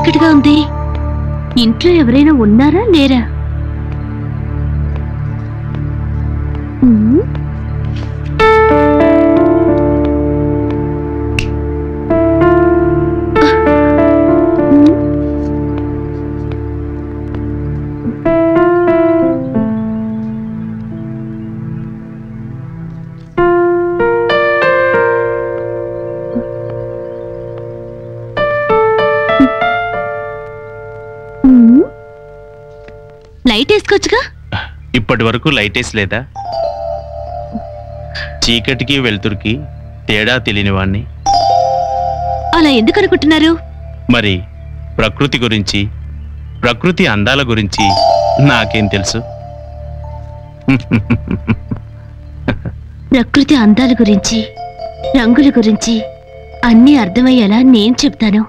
చీకటిగా ఉంది ఇంట్లో ఎవరైనా ఉన్నారా లేరా ఉమ్, ఉమ్. లైట్ వేసుకోవచ్చుగా ఇప్పటి వరకు లైటేస్ లేదా చీకటికి వెలుతురికి తేడా తెలియని వాణ్ణి అలా ఎందుకు అనుకుంటున్నారు మరి ప్రకృతి గురించి ప్రకృతి అందాల గురించి నాకేం తెలుసు ప్రకృతి అందాల గురించి రంగుల గురించి అన్నీ అర్థమయ్యేలా నేను చెప్తాను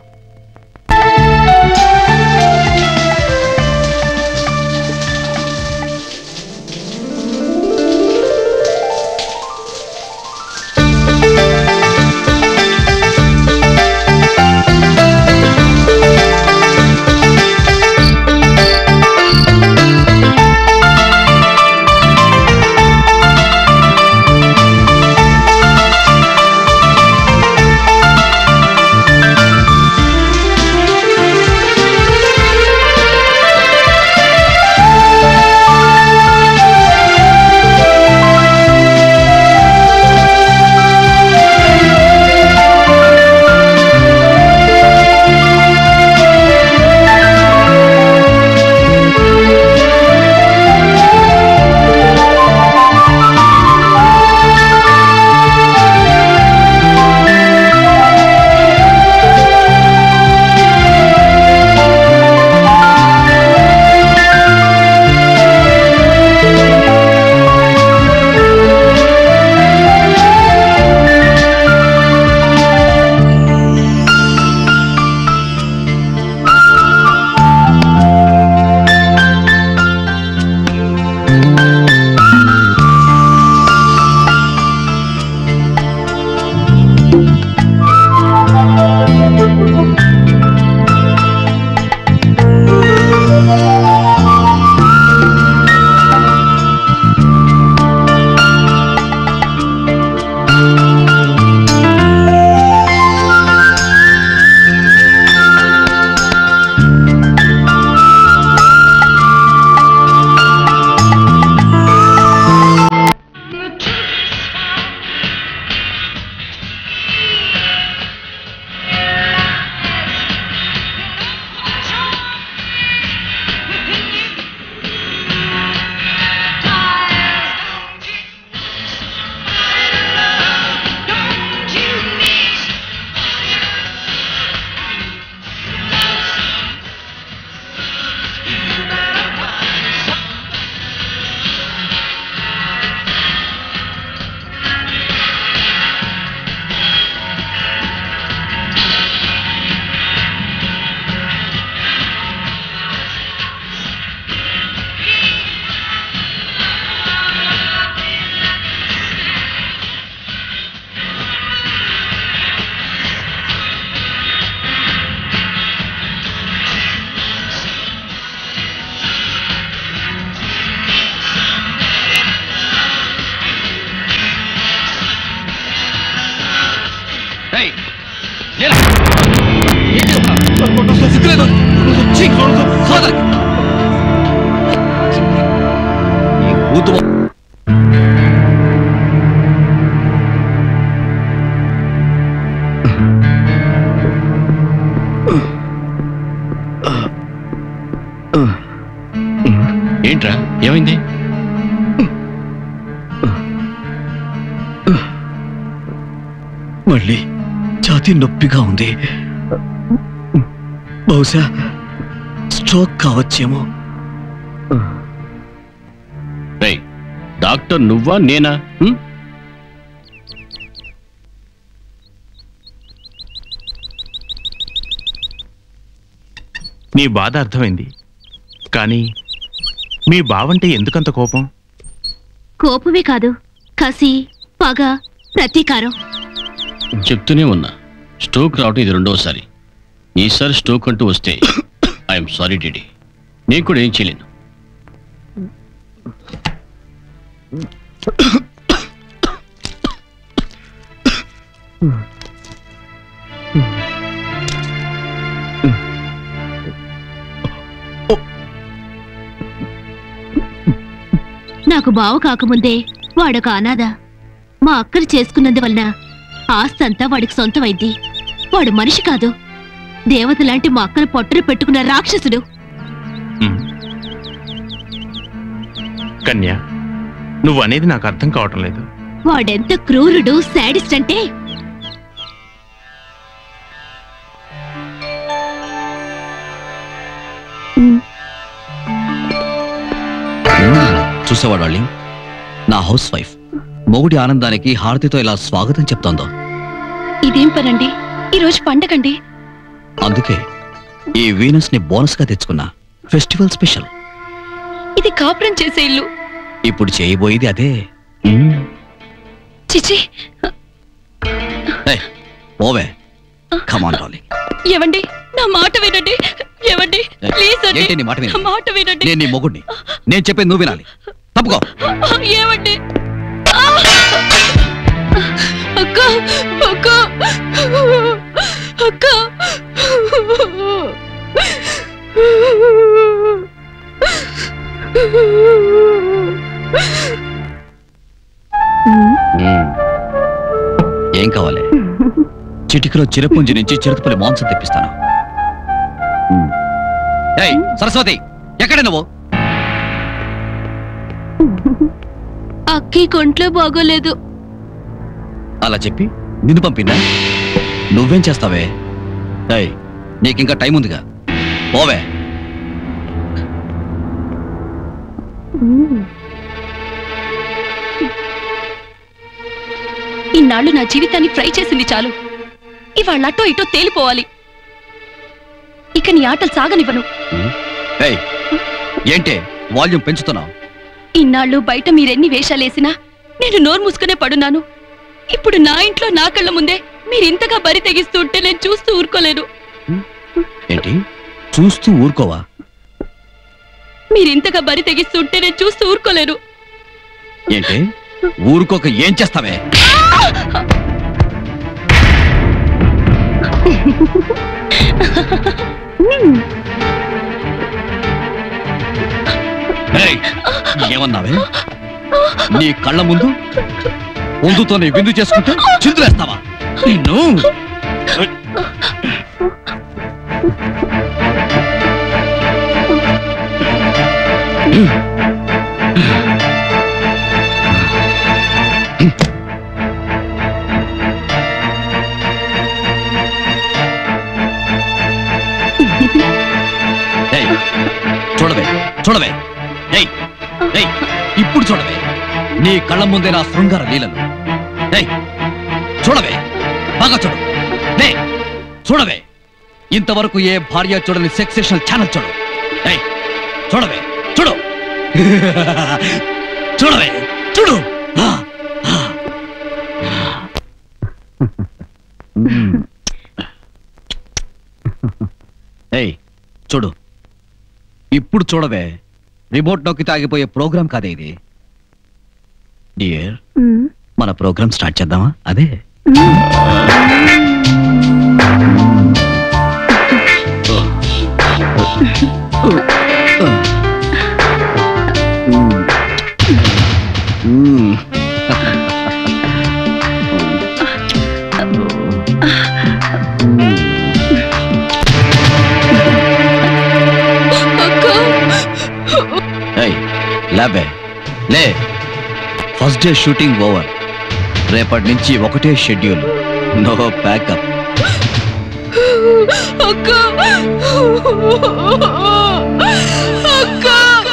ఏంట్రా ఏమైంది మళ్ళీ ఛాతీ నొప్పిగా ఉంది బహుశా స్ట్రోక్ కావచ్చేమో రేయ్ డాక్టర్ నువ్వా నేనా హ్మ్? నీ బాధ అర్థమైంది కానీ మీ బావంటే ఎందుకంత కోపం కోపమే కాదు కసి పగ ప్రతీకారం చెప్తూనే ఉన్నా స్ట్రోక్ రావటం ఇది రెండోసారి ఈసారి స్ట్రోక్ అంటూ వస్తే ఐఎమ్ సారీ డీడీ నేను కూడా ఏం చేయలేను నాకు బావ కాకముందే వాడొక అనాథ మా అక్కని చేసుకున్నందువలన ఆస్తి అంతా వాడికి సొంతమైంది వాడు మనిషి కాదు దేవత లాంటి మా అక్కను పొట్టను పెట్టుకున్న రాక్షసుడు ఉమ్. కన్య నువ్వు అనేది నాకు అర్థం కావటం లేదు వాడెంత క్రూరుడు శాడిస్ట్ అంటే చూసేవాడు డార్లింగ్ నా హౌస్ వైఫ్ మొగుడి ఆనందానికి హారతితో ఇలా స్వాగతం చెప్తోందో ఇదేం పనండి ఈ రోజు పండగండి అందుకే ఈ వీనస్ ని బోనస్ గా తెచ్చుకున్నా ఫెస్టివల్ స్పెషల్ ఇది కాపురం చేసే ఇల్లు ఇప్పుడు చేయబోయేది అదే చిచి ఏయ్, పోవే కమాన్ డార్లింగ్ ఏవండి నా మాట వినండి ఏవండి ఏయ్, ప్లీజ్ అండి ఏంటి నీ మాట వినేది? నా మాట వినండి నేను నీ మొగుడిని నేను చెప్పేది నువ్వు వినాలి తప్పుకో ఏమండి ఆ! అక్క అక్క అక్క ఏం కావాలి చిటికలో చిరపుంజి నుంచి చిరుతపులి మాంసం తెప్పిస్తాను మ్మ్. ఏయ్ సరస్వతి ఎక్కడ నువ్వు అక్కి కొంట్లో బాగోలేదు అలా చెప్పి నిన్ను పంపిందా నువ్వేం చేస్తావే ఏయ్ నీకింకా టైం ఉందిగా పోవే ఇన్నాళ్ళు నా జీవితాన్ని ఫ్రై చేసింది చాలు ఇవాళ అటో ఇటో తేలిపోవాలి ఇక నీ ఆటలు సాగనివ్వను ఏయ్ ఏంటే వాల్యూమ్ పెంచుతున్నావు ఇన్నాళ్ళు బయట మీరెన్ని వేషాలేసినా నేను నోరు మూసుకునే పడున్నాను ఇప్పుడు నా ఇంట్లో నా కళ్ళ ముందే మీరింతగా బరి తెగిస్తూ ఉంటే నేను చూస్తూ ఊరుకోలేను ఏంటి చూస్తూ ఊరుకోవా మీరింతగా బరి తెగిస్తూ ఉంటే నేను చూస్తూ ఊరుకోలేను ఏంటి ఊరుకోక ఏం చేస్తావే ఏయ్, ఏమన్నావే నీ కళ్ళ ముందు పొందుతోనే విందు చేసుకుంటే చిందులేస్తావా నిన్ను ఏయ్, చూడవే చూడవే ఏయ్ ఏయ్ ఇప్పుడు చూడవే నీ కళ్ళ ముందే నా శృంగార లీలలు ఏయ్ చూడవే బాగా చూడు లే చూడవే ఇంతవరకు ఏ భార్య చూడని సెక్సేషనల్ ఛానల్ చూడు ఏయ్ చూడవే చూడు చూడవే చూడు ఆ, ఆ. మ్మ్. ఏయ్ చూడు ఇప్పుడు చూడవే రిమోట్ నొక్కి తాగిపోయే ప్రోగ్రామ్ కాదే ఇది డియర్ మన ప్రోగ్రామ్ స్టార్ట్ చేద్దామా అదే ఏయ్ లేవే లే ఫస్ట్ డే షూటింగ్ ఓవర్ రేపటి నుంచి ఒకటే షెడ్యూల్ నో ప్యాకప్ అక్క అక్క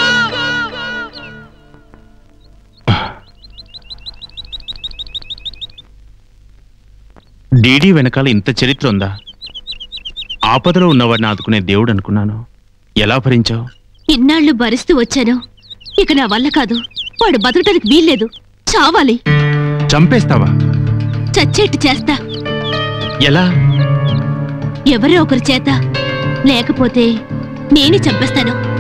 డీడీ వెనకాల ఇంత చరిత్ర ఉందా ఆపదలో ఉన్నవాడిని ఆదుకునే దేవుడు అనుకున్నాను ఎలా భరించావు ఇన్నాళ్ళు భరిస్తూ వచ్చాను ఇక నా వల్ల కాదు వాడు బతకటానికి వీల్లేదు చావాలి చంపేస్తావా చచ్చేట్టు చేస్తా ఎలా ఎవరో ఒకరి చేత లేకపోతే నేనే చంపేస్తాను